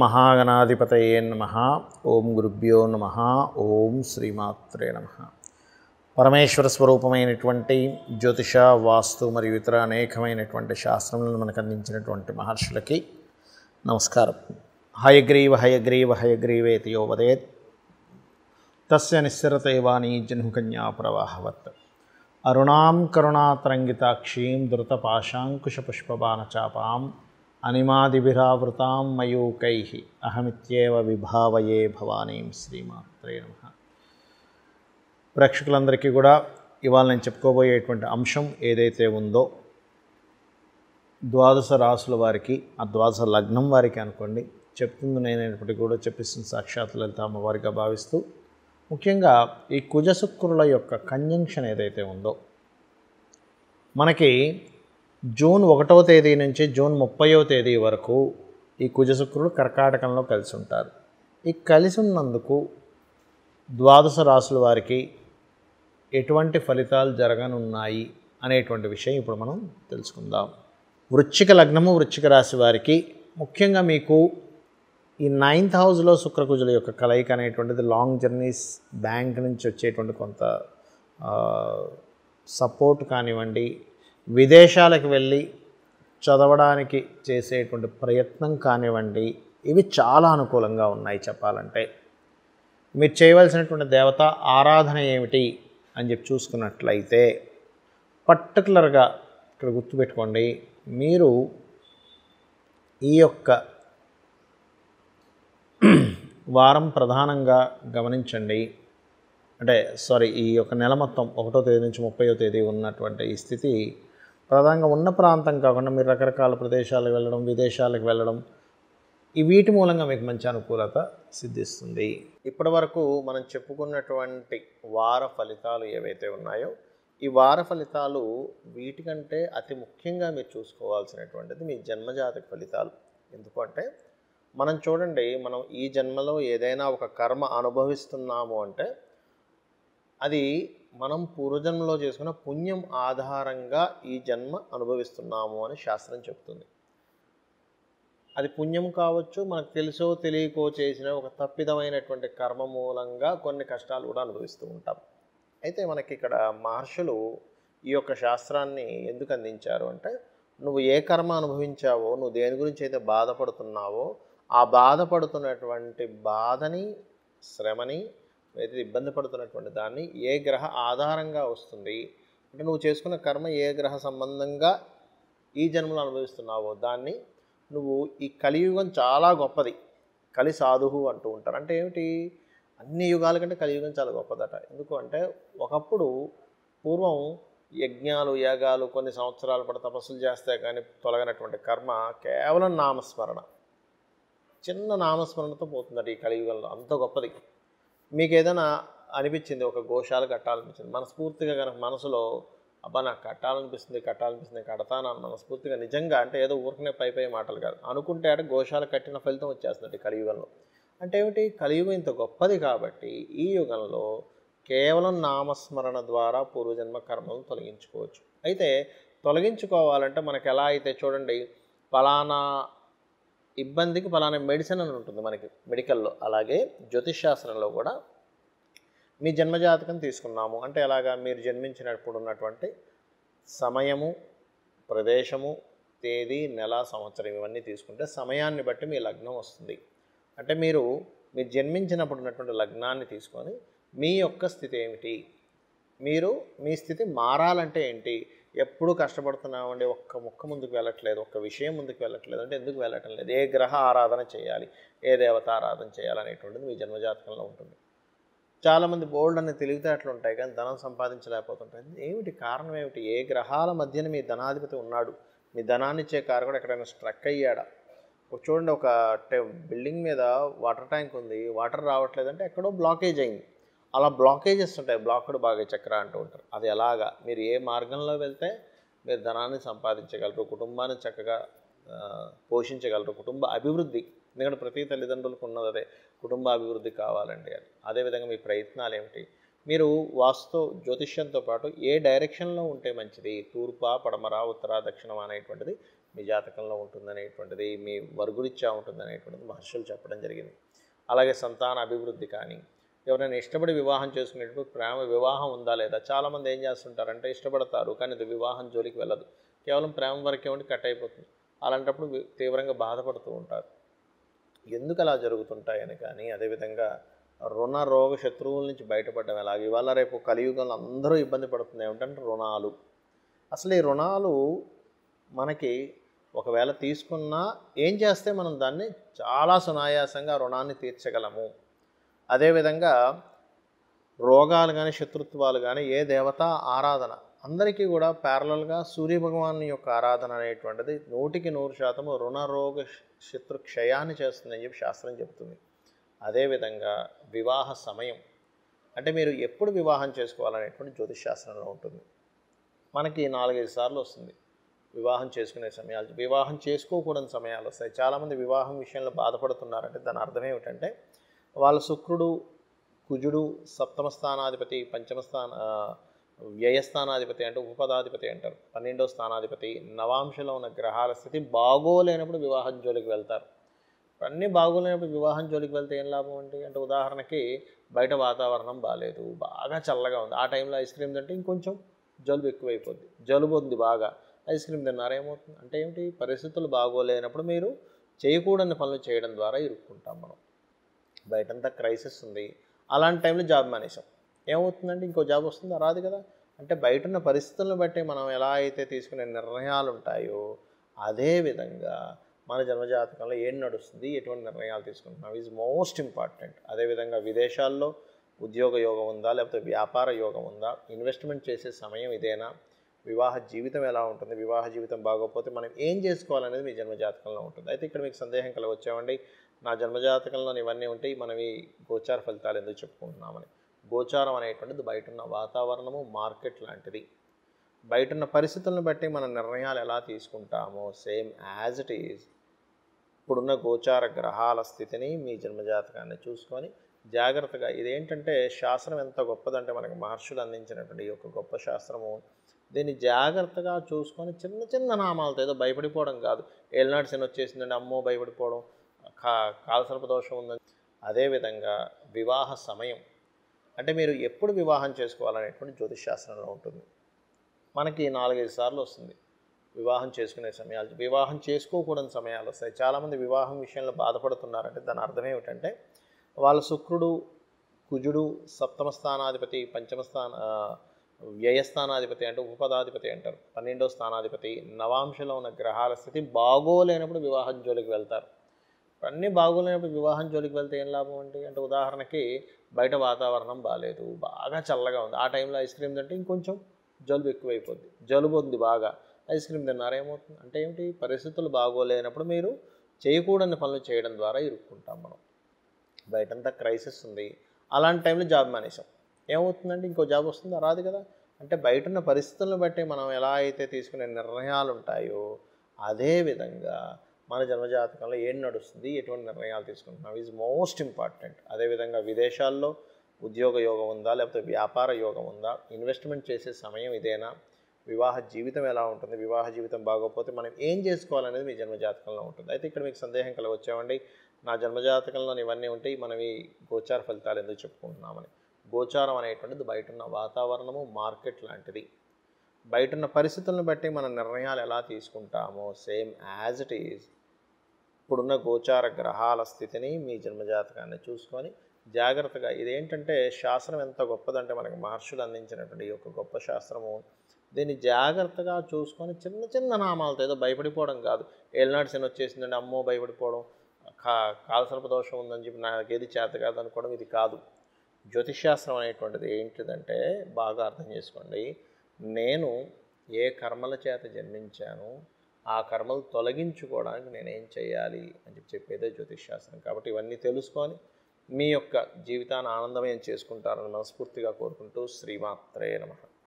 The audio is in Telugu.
మహాగణాధిపతయే నమ ఓం గురుభ్యో నమ ఓం శ్రీమాత్రే నమ పరమేశ్వర స్వరూపమైనటువంటి జ్యోతిష వాస్తు మరియు ఇతర అనేకమైనటువంటి శాస్త్రములను మనకు అందించినటువంటి మహర్షులకి నమస్కారం హయగ్రీవ హయగ్రీవ హయగ్రీవేతి యో వదేత్ తస్య నిశ్చరతే వాణి జన్మకన్యా ప్రవాహవత్ అరుణాం కరుణాతరంగితాక్షీం ధృతపాశాంకుశపుష్పబాణచాపాం అనిమాదిభిరావృతాం మయూకై అహమిత్యేవ విభావయే భవానీం శ్రీమాత్రే నమ ప్రేక్షకులందరికీ కూడా ఇవాళ నేను చెప్పుకోబోయేటువంటి అంశం ఏదైతే ఉందో ద్వాదశ రాసుల వారికి ఆ ద్వాదశ లగ్నం వారికి అనుకోండి చెప్తుంది నేనైనప్పటికీ కూడా చెప్పిస్తుంది సాక్షాత్ లలిత అమ్మవారిగా భావిస్తూ ముఖ్యంగా ఈ కుజశుక్రుల యొక్క కంజంక్షన్ ఏదైతే ఉందో మనకి జూన్ ఒకటవ తేదీ నుంచి జూన్ ముప్పైవ తేదీ వరకు ఈ కుజశుక్రుడు కర్కాటకంలో కలిసి ఉంటారు ఈ కలిసి ఉన్నందుకు ద్వాదశ రాసుల వారికి ఎటువంటి ఫలితాలు జరగనున్నాయి అనేటువంటి విషయం ఇప్పుడు మనం తెలుసుకుందాం వృశ్చిక లగ్నము వృశ్చిక రాశి వారికి ముఖ్యంగా మీకు ఈ నైన్త్ హౌస్లో శుక్రకుజుల యొక్క కలయిక అనేటువంటిది లాంగ్ జర్నీస్ బ్యాంక్ నుంచి వచ్చేటువంటి కొంత సపోర్ట్ కానివ్వండి విదేశాలకు వెళ్ళి చదవడానికి చేసేటువంటి ప్రయత్నం కానివ్వండి ఇవి చాలా అనుకూలంగా ఉన్నాయి చెప్పాలంటే మీరు చేయవలసినటువంటి దేవత ఆరాధన ఏమిటి అని చెప్పి చూసుకున్నట్లయితే పర్టికులర్గా ఇక్కడ గుర్తుపెట్టుకోండి మీరు ఈ యొక్క వారం ప్రధానంగా గమనించండి అంటే సారీ ఈ యొక్క నెల మొత్తం ఒకటో తేదీ నుంచి ముప్పయో తేదీ ఉన్నటువంటి ఈ స్థితి ప్రధానంగా ఉన్న ప్రాంతం కాకుండా మీరు రకరకాల ప్రదేశాలకు వెళ్ళడం విదేశాలకు వెళ్ళడం ఈ వీటి మూలంగా మీకు మంచి అనుకూలత సిద్ధిస్తుంది ఇప్పటి వరకు మనం చెప్పుకున్నటువంటి వార ఫలితాలు ఏవైతే ఉన్నాయో ఈ వార ఫలితాలు వీటికంటే అతి ముఖ్యంగా మీరు చూసుకోవాల్సినటువంటిది మీ జన్మజాతక ఫలితాలు ఎందుకంటే మనం చూడండి మనం ఈ జన్మలో ఏదైనా ఒక కర్మ అనుభవిస్తున్నాము అంటే అది మనం పూర్వజన్మలో చేసుకున్న పుణ్యం ఆధారంగా ఈ జన్మ అనుభవిస్తున్నాము అని శాస్త్రం చెప్తుంది అది పుణ్యం కావచ్చు మనకు తెలుసో తెలియకో చేసిన ఒక తప్పిదమైనటువంటి కర్మ మూలంగా కొన్ని కష్టాలు కూడా అనుభవిస్తూ ఉంటాం అయితే మనకి ఇక్కడ మహర్షులు ఈ యొక్క శాస్త్రాన్ని ఎందుకు అందించారు అంటే నువ్వు ఏ కర్మ అనుభవించావో నువ్వు దేని గురించి అయితే బాధపడుతున్నావో ఆ బాధపడుతున్నటువంటి బాధని శ్రమని అయితే ఇబ్బంది పడుతున్నటువంటి దాన్ని ఏ గ్రహ ఆధారంగా వస్తుంది అంటే నువ్వు చేసుకున్న కర్మ ఏ గ్రహ సంబంధంగా ఈ జన్మలో అనుభవిస్తున్నావో దాన్ని నువ్వు ఈ కలియుగం చాలా గొప్పది కలి సాధువు అంటూ ఉంటారు అంటే ఏమిటి అన్ని యుగాల కంటే కలియుగం చాలా గొప్పదట ఎందుకు అంటే ఒకప్పుడు పూర్వం యజ్ఞాలు యాగాలు కొన్ని సంవత్సరాలు పడి తపస్సులు చేస్తే కానీ తొలగినటువంటి కర్మ కేవలం నామస్మరణ చిన్న నామస్మరణతో పోతుందట ఈ కలియుగంలో అంత గొప్పది మీకు ఏదైనా అనిపించింది ఒక గోశాల కట్టాలనిపించింది మనస్ఫూర్తిగా కనుక మనసులో అబ్బా నాకు కట్టాలనిపిస్తుంది కట్టాలనిపిస్తుంది కడతాను మనస్ఫూర్తిగా నిజంగా అంటే ఏదో ఊరికనే పై పై మాటలు కాదు అనుకుంటే అంటే గోశాల కట్టిన ఫలితం వచ్చేస్తుంది కలియుగంలో అంటే ఏమిటి కలియుగం ఇంత గొప్పది కాబట్టి ఈ యుగంలో కేవలం నామస్మరణ ద్వారా పూర్వజన్మ కర్మలను తొలగించుకోవచ్చు అయితే తొలగించుకోవాలంటే మనకు ఎలా అయితే చూడండి ఫలానా ఇబ్బందికి ఫలానా మెడిసిన్ అని ఉంటుంది మనకి మెడికల్లో అలాగే జ్యోతిష్ శాస్త్రంలో కూడా మీ జన్మజాతకం తీసుకున్నాము అంటే ఎలాగా మీరు జన్మించినప్పుడు ఉన్నటువంటి సమయము ప్రదేశము తేదీ నెల సంవత్సరం ఇవన్నీ తీసుకుంటే సమయాన్ని బట్టి మీ లగ్నం వస్తుంది అంటే మీరు మీరు జన్మించినప్పుడు ఉన్నటువంటి లగ్నాన్ని తీసుకొని మీ యొక్క స్థితి ఏమిటి మీరు మీ స్థితి మారాలంటే ఏంటి ఎప్పుడు కష్టపడుతున్నామండి ఒక్క ముక్క ముందుకు వెళ్ళట్లేదు ఒక్క విషయం ముందుకు వెళ్ళట్లేదు అంటే ఎందుకు వెళ్ళటం లేదు ఏ గ్రహ ఆరాధన చేయాలి ఏ దేవత ఆరాధన చేయాలనేటువంటిది మీ జన్మజాతకంలో ఉంటుంది చాలామంది బోల్డ్ అనే తెలివితేటలు ఉంటాయి కానీ ధనం సంపాదించలేకపోతుంటాయి ఏమిటి కారణం ఏమిటి ఏ గ్రహాల మధ్యన మీ ధనాధిపతి ఉన్నాడు మీ ధనాన్ని ఇచ్చే కారకుడు ఎక్కడైనా స్ట్రక్ అయ్యాడా ఒక చూడండి ఒక బిల్డింగ్ మీద వాటర్ ట్యాంక్ ఉంది వాటర్ రావట్లేదంటే ఎక్కడో బ్లాకేజ్ అయింది అలా బ్లాకేజెస్ ఉంటాయి బ్లాక్డ్ బాగా చక్ర అంటూ ఉంటారు అది ఎలాగా మీరు ఏ మార్గంలో వెళ్తే మీరు ధనాన్ని సంపాదించగలరు కుటుంబాన్ని చక్కగా పోషించగలరు కుటుంబ అభివృద్ధి ఎందుకంటే ప్రతి తల్లిదండ్రులకు ఉన్నది అదే కుటుంబ అభివృద్ధి కావాలండి అది అదేవిధంగా మీ ప్రయత్నాలు ఏమిటి మీరు వాస్తు జ్యోతిష్యంతో పాటు ఏ డైరెక్షన్లో ఉంటే మంచిది తూర్పా పడమర ఉత్తర దక్షిణం అనేటువంటిది మీ జాతకంలో ఉంటుందనేటువంటిది మీ వర్గురిత్యా ఉంటుందనేటువంటిది మహర్షులు చెప్పడం జరిగింది అలాగే సంతాన అభివృద్ధి కానీ ఎవరైనా ఇష్టపడి వివాహం చేసుకునేటప్పుడు ప్రేమ వివాహం ఉందా లేదా చాలామంది ఏం చేస్తుంటారంటే ఇష్టపడతారు కానీ అది వివాహం జోలికి వెళ్ళదు కేవలం ప్రేమ వరకే ఉండి కట్ అయిపోతుంది అలాంటప్పుడు వి- తీవ్రంగా బాధపడుతూ ఉంటారు ఎందుకు అలా జరుగుతుంటాయని కానీ అదేవిధంగా రుణ రోగ శత్రువుల నుంచి బయటపడడం ఎలాగ ఇవాళ రేపు కలియుగంలో అందరూ ఇబ్బంది పడుతుంది ఏమిటంటే రుణాలు అసలు ఈ రుణాలు మనకి ఒకవేళ తీసుకున్నా ఏం చేస్తే మనం దాన్ని చాలా సునాయాసంగా ఆ రుణాన్ని తీర్చగలము అదేవిధంగా రోగాలు కానీ శత్రుత్వాలు కానీ ఏ దేవత ఆరాధన అందరికీ కూడా ప్యారలల్గా సూర్య భగవాన్ యొక్క ఆరాధన అనేటువంటిది నూటికి నూరు శాతము రుణ రోగ శత్రు క్షయాన్ని చేస్తుందని చెప్పి శాస్త్రం చెబుతుంది అదేవిధంగా వివాహ సమయం అంటే మీరు ఎప్పుడు వివాహం చేసుకోవాలనేటువంటి జ్యోతిష్ శాస్త్రంలో ఉంటుంది మనకి నాలుగైదు సార్లు వస్తుంది వివాహం చేసుకునే సమయాలు వివాహం చేసుకోకూడని సమయాలు వస్తాయి చాలామంది వివాహం విషయంలో బాధపడుతున్నారంటే దాని అర్థం ఏమిటంటే వాళ్ళ శుక్రుడు కుజుడు సప్తమ స్థానాధిపతి పంచమ స్థాన ఆ, వ్యయస్థానాధిపతి అంటే ఉపపదాధిపతి అంటారు పన్నెండో స్థానాధిపతి నవాంశలో ఉన్న గ్రహాల స్థితి బాగోలేనప్పుడు వివాహం జోలికి వెళ్తారు అన్నీ బాగోలేనప్పుడు వివాహం జోలికి వెళ్తే ఏం లాభం అండి అంటే ఉదాహరణకి బయట వాతావరణం బాగాలేదు బాగా చల్లగా ఉంది ఆ టైంలో ఐస్ క్రీమ్ తింటే ఇంకొంచెం జలుబు ఎక్కువైపోద్ది జలుబు ఉంది బాగా ఐస్ క్రీమ్ తిన్నారు ఏమవుతుంది అంటే ఏమిటి పరిస్థితులు బాగోలేనప్పుడు మీరు చేయకూడని పనులు చేయడం ద్వారా ఇరుక్కుంటాం మనం బయటంతా క్రైసిస్ ఉంది అలాంటి టైంలో జాబ్ మానేసాం ఏమవుతుందంటే ఇంకో జాబ్ వస్తుందా రాదు కదా అంటే బయట ఉన్న పరిస్థితులను బట్టి మనం ఎలా అయితే తీసుకునే నిర్ణయాలు ఉంటాయో అదే విధంగా మన జన్మజాతకంలో ఏం నడుస్తుంది ఎటువంటి నిర్ణయాలు తీసుకుంటున్నాం ఈజ్ మోస్ట్ ఇంపార్టెంట్ అదేవిధంగా విదేశాల్లో ఉద్యోగ యోగం ఉందా లేకపోతే వ్యాపార యోగం ఉందా ఇన్వెస్ట్మెంట్ చేసే సమయం ఇదేనా వివాహ జీవితం ఎలా ఉంటుంది వివాహ జీవితం బాగోకపోతే మనం ఏం చేసుకోవాలనేది మీ జన్మజాతకంలో ఉంటుంది అయితే ఇక్కడ మీకు సందేహం కలగొచ్చామండి నా జన్మజాతకంలో ఇవన్నీ ఉంటాయి మనం ఈ గోచార ఫలితాలు ఎందుకు చెప్పుకుంటున్నామని గోచారం అనేటువంటిది బయట ఉన్న వాతావరణము మార్కెట్ లాంటిది బయట ఉన్న పరిస్థితులను బట్టి మన నిర్ణయాలు ఎలా తీసుకుంటామో సేమ్ యాజ్ ఇట్ ఈజ్ ఇప్పుడున్న గోచార గ్రహాల స్థితిని మీ జన్మజాతకాన్ని చూసుకొని జాగ్రత్తగా ఇదేంటంటే శాస్త్రం ఎంత గొప్పదంటే మనకి మహర్షులు అందించినటువంటి ఈ యొక్క గొప్ప శాస్త్రము దీన్ని జాగ్రత్తగా చూసుకొని చిన్న చిన్న నామాలతో ఏదో భయపడిపోవడం కాదు ఏళ్ళనాడు శని వచ్చేసిందండి అమ్మో భయపడిపోవడం కా కాలసర్ప దోషం ఉందని అదేవిధంగా వివాహ సమయం అంటే మీరు ఎప్పుడు వివాహం చేసుకోవాలనేటువంటి జ్యోతిష్ శాస్త్రంలో ఉంటుంది మనకి నాలుగైదు సార్లు వస్తుంది వివాహం చేసుకునే సమయాలు వివాహం చేసుకోకూడని సమయాలు వస్తాయి చాలామంది వివాహం విషయంలో బాధపడుతున్నారంటే దాని అర్థం ఏమిటంటే వాళ్ళ శుక్రుడు కుజుడు సప్తమ స్థానాధిపతి పంచమ స్థాన ఆ, వ్యయస్థానాధిపతి అంటే ఉపపదాధిపతి అంటారు పన్నెండో స్థానాధిపతి నవాంశలో ఉన్న గ్రహాల స్థితి బాగోలేనప్పుడు వివాహం జోలికి వెళ్తారు అన్నీ బాగోలేనప్పుడు వివాహం జోలికి వెళ్తే ఏం లాభం అండి అంటే ఉదాహరణకి బయట వాతావరణం బాగాలేదు బాగా చల్లగా ఉంది ఆ టైంలో ఐస్ క్రీమ్ తింటే ఇంకొంచెం జలుబు ఎక్కువైపోద్ది జలుబు ఉంది బాగా ఐస్ క్రీమ్ తిన్నారు ఏమవుతుంది అంటే ఏమిటి పరిస్థితులు బాగోలేనప్పుడు మీరు చేయకూడని పనులు చేయడం ద్వారా ఇరుక్కుంటాం మనం బయటంతా క్రైసిస్ ఉంది అలాంటి టైంలో జాబ్ మానేసాం ఏమవుతుందంటే ఇంకో జాబ్ వస్తుందా రాదు కదా అంటే బయట ఉన్న పరిస్థితులను బట్టి మనం ఎలా అయితే తీసుకునే నిర్ణయాలు ఉంటాయో అదే విధంగా మన జన్మజాతకంలో ఏం నడుస్తుంది ఎటువంటి నిర్ణయాలు తీసుకుంటున్నాం ఈజ్ మోస్ట్ ఇంపార్టెంట్ అదేవిధంగా విదేశాల్లో ఉద్యోగ యోగం ఉందా లేకపోతే వ్యాపార యోగం ఉందా ఇన్వెస్ట్మెంట్ చేసే సమయం ఇదేనా వివాహ జీవితం ఎలా ఉంటుంది వివాహ జీవితం బాగోకపోతే మనం ఏం చేసుకోవాలనేది మీ జన్మజాతకంలో ఉంటుంది అయితే ఇక్కడ మీకు సందేహం కలగొచ్చామండి నా జన్మజాతకంలో ఇవన్నీ ఉంటాయి మనం ఈ గోచార ఫలితాలు ఎందుకు చెప్పుకుంటున్నామని గోచారం అనేటువంటిది బయట ఉన్న వాతావరణము మార్కెట్ లాంటిది బయట ఉన్న పరిస్థితులను బట్టి మన నిర్ణయాలు ఎలా తీసుకుంటామో సేమ్ యాజ్ ఇట్ ఈజ్ ఇప్పుడున్న గోచార గ్రహాల స్థితిని మీ జన్మజాతకాన్ని చూసుకొని జాగ్రత్తగా ఇదేంటంటే శాస్త్రం ఎంత గొప్పదంటే మనకి మహర్షులు అందించినటువంటి ఈ యొక్క గొప్ప శాస్త్రము దీన్ని జాగ్రత్తగా చూసుకొని చిన్న చిన్న నామాలతో ఏదో భయపడిపోవడం కాదు ఏళ్ళనాడు శని వచ్చేసిందండి అమ్మో భయపడిపోవడం కా కాలసర్ప దోషం ఉందని చెప్పి నాకు ఏది చేత కాదు అనుకోవడం ఇది కాదు జ్యోతిష్శాస్త్రం అనేటువంటిది ఏంటిదంటే బాగా అర్థం చేసుకోండి నేను ఏ కర్మల చేత జన్మించాను ఆ కర్మలు తొలగించుకోవడానికి నేను ఏం చేయాలి అని చెప్పి చెప్పేదే జ్యోతిష్శాస్త్రం కాబట్టి ఇవన్నీ తెలుసుకొని మీ యొక్క జీవితాన్ని ఆనందమయం చేసుకుంటారని మనస్ఫూర్తిగా కోరుకుంటూ శ్రీమాత్రే నమః